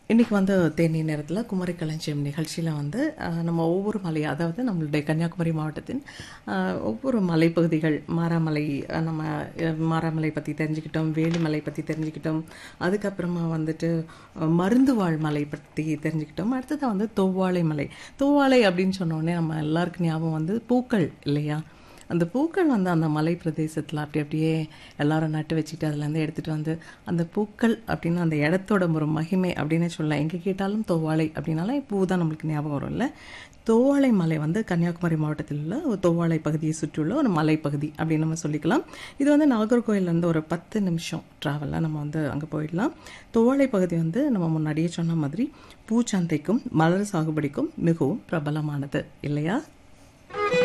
இன்னைக்கு வந்து தேனி நேரத்தில் குமரி களஞ்சியம் நிகழ்ச்சியில் வந்து அஹ், நம்ம ஒவ்வொரு மலை அதாவது நம்மளுடைய கன்னியாகுமரி மாவட்டத்தின் அஹ், ஒவ்வொரு மலைப்பகுதிகள் மாராமலை அஹ், நம்ம அஹ், மாராமலை பற்றி தெரிஞ்சுக்கிட்டோம் வேலிமலை பற்றி தெரிஞ்சுக்கிட்டோம் அதுக்கப்புறமா வந்துட்டு அஹ், மருந்து வாழ் மலை பற்றி தெரிஞ்சுக்கிட்டோம் அடுத்தது வந்து தொவ்வாழை மலை தொவ்வாழை அப்படின்னு சொன்ன உடனே நம்ம எல்லாருக்கும் ஞாபகம் வந்து பூக்கள் இல்லையா அந்த பூக்கள் வந்து அந்த மலை பிரதேசத்தில் அப்படி அப்படியே எல்லாரும் நட்டு வச்சுட்டு அதுலேருந்து எடுத்துகிட்டு வந்து அந்த பூக்கள் அப்படின்னு அந்த இடத்தோட ஒரு மகிமை அப்படின்னு சொல்லலாம் எங்கே கேட்டாலும் தோவாளை அப்படின்னாலும் பூ தான் நம்மளுக்கு ஞாபகம் வரும்ல தோவாளை மலை வந்து கன்னியாகுமரி மாவட்டத்தில் உள்ள ஒரு தோவாளை பகுதியை சுற்றியுள்ள ஒரு மலைப்பகுதி அப்படின்னு நம்ம சொல்லிக்கலாம் இது வந்து நாகர்கோயிலேருந்து ஒரு பத்து நிமிஷம் ட்ராவலில் நம்ம வந்து அங்கே போயிடலாம் தோவாளை பகுதி வந்து நம்ம முன்னாடியே சொன்ன மாதிரி பூச்சந்தைக்கும் மலர் சாகுபடிக்கும் மிகவும் பிரபலமானது இல்லையா